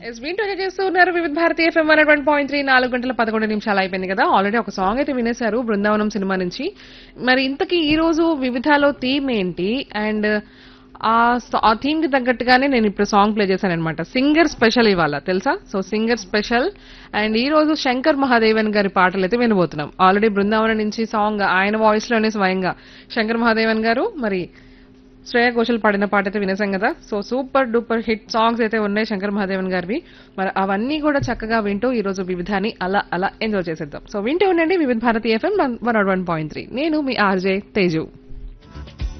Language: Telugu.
ఎస్ వింటూ చేస్తూ ఉన్నారు Vividh Bharati FM one one point three నాలుగు గంటల పదకొండు నిమిషాలు అయిపోయింది కదా ఆల్రెడీ ఒక సాంగ్ అయితే వినేశారు బృందావనం సినిమా నుంచి మరి ఇంతకీ ఈ రోజు వివిధాలో థీమ్ ఏంటి అండ్ ఆ స- ఆ థీమ్ కి తగ్గట్టుగానే నేను ఇప్పుడు సాంగ్ ప్లే చేశాను అనమాట సింగర్ స్పెషల్ ఇవాళ తెలుసా సో సింగర్ స్పెషల్ అండ్ ఈ రోజు శంకర్ మహాదేవన్ గారి పాటలు అయితే వినబోతున్నాం ఆల్రెడీ బృందావనం నుంచి సాంగ్ ఆయన వాయిస్ లోనే స్వయంగా శంకర్ మహాదేవన్ గారు మరి శ్రేయ ఘోషల్ పాడిన పాట అయితే వినేసాం కదా so super duper hit songs అయితే ఉన్నాయి శంకర్ మహాదేవన్ గారివి మరి అవన్నీ కూడా చక్కగా వింటూ ఈ రోజు వివిధాన్ని అలా అలా ఎంజాయ్ చేసేద్దాం సో వింటూ ఉండండి Vividh Bharati FM one one point three నేను మీ ఆర్జే తేజు